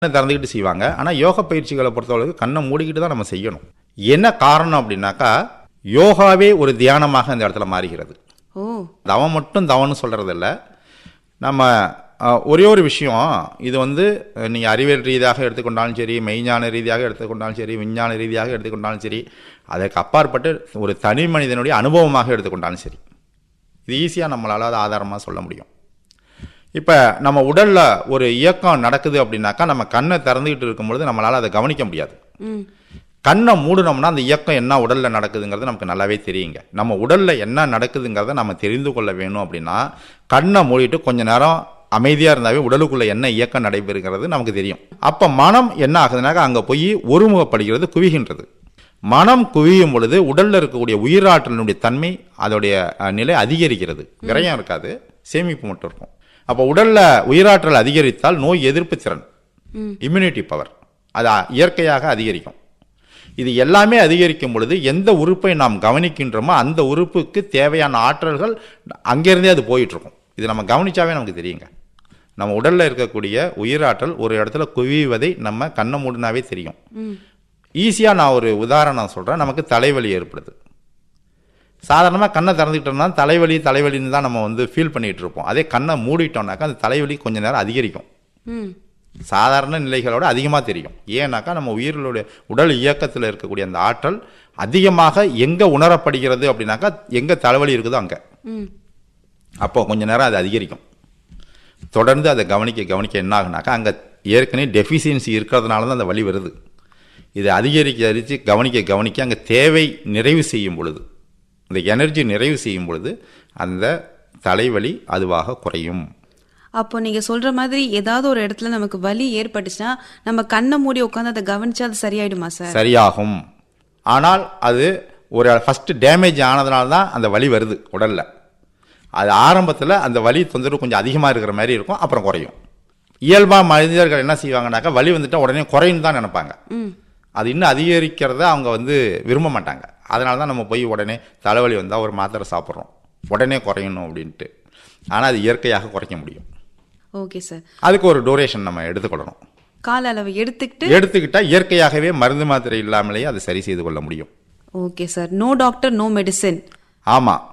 கண்ணை திறந்துக்கிட்டு செய்வாங்க ஆனால் யோக பயிற்சிகளை பொறுத்தவரைக்கும் கண்ணை மூடிக்கிட்டு தான் நம்ம செய்யணும் என்ன காரணம் அப்படின்னாக்கா யோகாவே ஒரு தியானமாக இந்த இடத்துல மாறுகிறது ஓ தவம் மட்டும் தவம்னு சொல்கிறது இல்ல நம்ம அஹ், ஒரே ஒரு விஷயம் இது வந்து நீங்கள் அறிவியல் ரீதியாக எடுத்துக்கொண்டாலும் சரி மெய்ஞான ரீதியாக எடுத்துக்கொண்டாலும் சரி விஞ்ஞான ரீதியாக எடுத்துக்கொண்டாலும் சரி அதற்கு அப்பாற்பட்டு ஒரு தனி மனிதனுடைய அனுபவமாக எடுத்துக்கொண்டாலும் சரி இது ஈஸியாக நம்மளால் அதை ஆதாரமாக சொல்ல முடியும் இப்போ நம்ம உடலில் ஒரு இயக்கம் நடக்குது அப்படின்னாக்கா நம்ம கண்ணை திறந்துக்கிட்டு இருக்கும்பொழுது நம்மளால் அதை கவனிக்க முடியாது ம் கண்ணை மூடணும்னா அந்த இயக்கம் என்ன உடலில் நடக்குதுங்கிறது நமக்கு நல்லாவே தெரியுங்க நம்ம உடலில் என்ன நடக்குதுங்கிறத நம்ம தெரிந்து கொள்ள வேணும் அப்படின்னா கண்ணை மூடிட்டு கொஞ்ச நேரம் அமைதியாக இருந்தாவே உடலுக்குள்ள என்ன இயக்கம் நடைபெறுகிறது நமக்கு தெரியும் அப்போ மனம் என்ன ஆகுதுனாக்கா அங்கே போய் ஒருமுகப்படுகிறது குவிகின்றது மனம் குவியும் பொழுது உடலில் இருக்கக்கூடிய உயிராற்றலினுடைய தன்மை அதோடைய அஹ், நிலை அதிகரிக்கிறது விரயம் இருக்காது சேமிப்பு மட்டும் இருக்கும் அப்போ உடலில் உயிராற்றல் அதிகரித்தால் நோய் எதிர்ப்பு திறன் இம்யூனிட்டி பவர் அது இயற்கையாக அதிகரிக்கும் இது எல்லாமே அதிகரிக்கும் பொழுது எந்த உறுப்பை நாம் கவனிக்கின்றோமோ அந்த உறுப்புக்கு தேவையான ஆற்றல்கள் அங்கேருந்தே அது போயிட்டு இருக்கும் இது நம்ம கவனிச்சாவே நமக்கு தெரியுங்க நம்ம உடல்ல இருக்கக்கூடிய உயிராற்றல் ஒரு இடத்துல குவிவதை நம்ம கண்ணை மூடினாவே தெரியும் ஈஸியாக நான் ஒரு உதாரணம் சொல்கிறேன் நமக்கு தலைவலி ஏற்படுது சாதாரணமாக கண்ணை திறந்துக்கிட்டோம்னா தலைவலி தலைவலின்னு தான் நம்ம வந்து ஃபீல் பண்ணிகிட்டு இருப்போம் அதே கண்ணை மூடிட்டோம்னாக்கா அந்த தலைவலி கொஞ்ச நேரம் அதிகரிக்கும் ம் சாதாரண நிலைகளோட அதிகமாக தெரியும் ஏன்னாக்கா நம்ம உயிர்களுடைய உடல் இயக்கத்தில் இருக்கக்கூடிய அந்த ஆற்றல் அதிகமாக எங்கே உணரப்படுகிறது அப்படின்னாக்கா எங்கே தலைவலி இருக்குதோ அங்கே ம் அப்போ கொஞ்ச நேரம் அது அதிகரிக்கும் தொடர்ந்து அதை கவனிக்க கவனிக்க என்ன ஆகுனாக்கா அங்கே ஏற்கனவே டெஃபிஷியன்சி இருக்கிறதுனால தான் அந்த வலி வருது இது அதிகரிக்க அதிகரித்து கவனிக்க கவனிக்க அங்கே தேவை நிறைவு செய்யும் பொழுது இந்த எனர்ஜி நிறைவு செய்யும் பொழுது அந்த தலைவலி அதுவாக குறையும் அப்போ நீங்க சொல்ற மாதிரி ஏதாவது ஒரு இடத்துல நமக்கு வலி ஏற்பட்டுச்சுன்னா நம்ம கண்ணை மூடி உட்காந்து அதை கவனிச்சா அது சரியாயிடுமா சார் சரியாகும் ஆனால் அது ஒரு ஃபஸ்ட்டு டேமேஜ் ஆனதுனால தான் அந்த வலி வருது உடலில் அது ஆரம்பத்தில் அந்த வலி தொந்தரவு கொஞ்சம் அதிகமாக இருக்கிற மாதிரி இருக்கும் அப்புறம் குறையும் இயல்பாக மனிதர்கள் என்ன செய்வாங்கனாக்கா வலி வந்துட்டால் உடனே குறையும் தான் நினைப்பாங்க ம் அது இன்னும் அதிகரிக்கிறத அவங்க வந்து விரும்ப மாட்டாங்க அதனால தான் நம்ம போய் உடனே தலைவலி வந்தால் ஒரு மாத்திரை சாப்பிட்றோம் உடனே குறையணும் அப்படின்ட்டு ஆனால் அது இயற்கையாக குறைக்க முடியும் ஓகே சார் அதுக்கு ஒரு டூரேஷன் நம்ம எடுத்துக்கொள்ளணும் கால அளவு எடுத்துக்கிட்டு எடுத்துக்கிட்டால் இயற்கையாகவே மருந்து மாத்திரை இல்லாமலேயே அதை சரி செய்து கொள்ள முடியும் okay sir no doctor no medicine ஆமாம்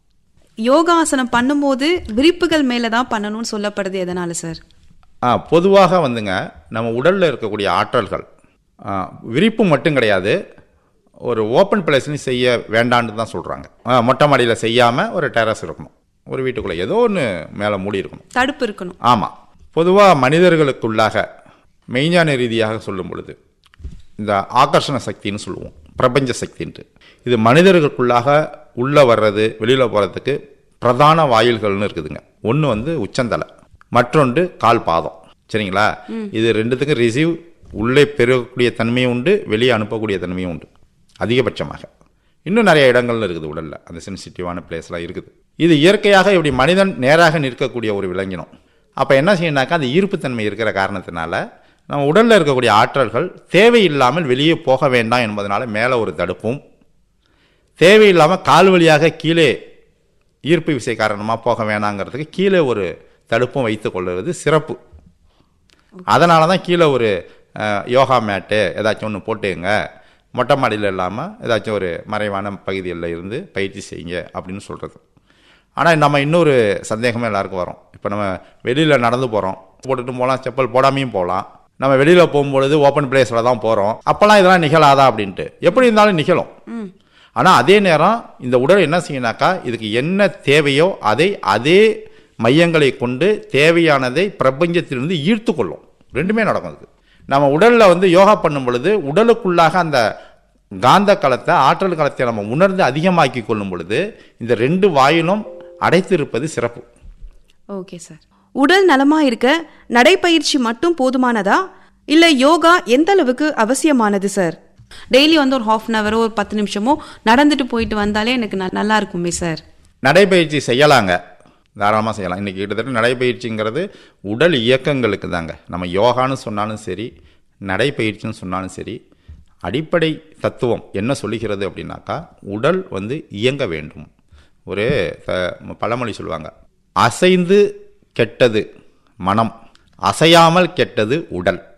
யோகாசனம் பண்ணும்போது விரிப்புகள் மேல தான் பண்ணணும்னு சொல்லப்படுது எதனால சார் ஆ பொதுவாக வந்துங்க நம்ம உடலில் இருக்கக்கூடிய ஆற்றல்கள் ஆ, விரிப்பு மட்டும் கிடையாது ஒரு ஓப்பன் பிளேஸ்லையும் செய்ய வேண்டான்னு தான் சொல்கிறாங்க மொட்டை மாடியில் செய்யாமல் ஒரு டெரஸ் இருக்கணும் ஒரு வீட்டுக்குள்ளே ஏதோ ஒன்று மேலே மூடி இருக்கணும் தடுப்பு இருக்கணும் ஆமாம் பொதுவாக மனிதர்களுக்குள்ளாக மெய்ஞான ரீதியாக சொல்லும் பொழுது இந்த ஆகர்ஷண சக்தின்னு சொல்லுவோம் பிரபஞ்ச சக்தின்ட்டு இது மனிதர்களுக்குள்ளாக உள்ளே வர்றது வெளியில் போகிறதுக்கு பிரதான வாயில்கள்னு இருக்குதுங்க ஒன்று வந்து உச்சந்தலை மற்றொன்று கால் பாதம் சரிங்களா இது ரெண்டுத்துக்கும் ரிசீவ் உள்ளே பெறக்கூடிய தன்மையும் உண்டு வெளியே அனுப்பக்கூடிய தன்மையும் உண்டு அதிகபட்சமாக இன்னும் நிறைய இடங்கள்ல இருக்குது உடல்ல அந்த சென்சிட்டிவான பிளேஸ்லாம் இருக்குது இது இயற்கையாக இப்படி மனிதன் நேராக நிற்கக்கூடிய ஒரு விலங்கினம் அப்போ என்ன செய்யணும்னாக்கா அந்த ஈர்ப்புத்தன்மை இருக்கிற காரணத்தினால நம்ம உடல்ல இருக்கக்கூடிய ஆற்றல்கள் தேவையில்லாமல் வெளியே போக வேண்டாம் என்பதனால மேலே ஒரு தடுப்பும் தேவையில்லாமல் கால் வழியாக கீழே ஈர்ப்பு விசை காரணமாக போக வேணாங்கிறதுக்கு கீழே ஒரு தடுப்பும் வைத்துக் கொள்வது சிறப்பு அதனால தான் கீழே ஒரு அஹ், யோகா மேட்டு ஏதாச்சும் ஒன்று போட்டுங்க மொட்டை மாடியில் இல்லாமல் ஏதாச்சும் ஒரு மறைவான பகுதிகளில் இருந்து பயிற்சி செய்யுங்க அப்படின்னு சொல்கிறது ஆனால் நம்ம இன்னொரு சந்தேகமே எல்லாருக்கும் வரும் இப்போ நம்ம வெளியில் நடந்து போகிறோம் போட்டுட்டு போகலாம் செப்பல் போடாமையும் போகலாம் நம்ம வெளியில் போகும்பொழுது ஓப்பன் பிளேஸில் தான் போகிறோம் அப்போல்லாம் இதெல்லாம் நிகழாதா அப்படின்ட்டு எப்படி இருந்தாலும் நிகழும் ஆனால் அதே நேரம் இந்த உடல் என்ன செய்யணாக்கா இதுக்கு என்ன தேவையோ அதை அதே மையங்களை கொண்டு தேவையானதை பிரபஞ்சத்திலிருந்து ஈர்த்து கொள்ளும் ரெண்டுமே நடக்கும் அதுக்கு நம்ம உடலில் வந்து யோகா பண்ணும் பொழுது உடலுக்குள்ளாக அந்த காந்த களத்தை ஆற்றல் களத்தை நம்ம உணர்ந்து அதிகமாக்கி கொள்ளும் பொழுது இந்த ரெண்டு வாயிலும் அடைத்திருப்பது சிறப்பு ஓகே சார் உடல் நலமா இருக்க நடைப்பயிற்சி மட்டும் போதுமானதா இல்ல யோகா எந்த அளவுக்கு அவசியமானது சார் டெய்லி வந்து ஒரு ஹாஃப் அன் ஹவரோ ஒரு பத்து நிமிஷமோ நடந்துட்டு போயிட்டு வந்தாலே எனக்கு ந- நல்லா இருக்குமே சார் நடைப்பயிற்சி செய்யலாங்க தாராளமாக செய்யலாம் இன்றைக்கி கிட்டத்தட்ட நடைப்பயிற்சிங்கிறது உடல் இயக்கங்களுக்கு தாங்க நம்ம யோகான்னு சொன்னாலும் சரி நடைப்பயிற்சின்னு சொன்னாலும் சரி அடிப்படை தத்துவம் என்ன சொல்லுகிறது அப்படின்னாக்கா உடல் வந்து இயங்க வேண்டும் ஒரு த- பழமொழி சொல்லுவாங்க அசைந்து கெட்டது மனம் அசையாமல் கெட்டது உடல்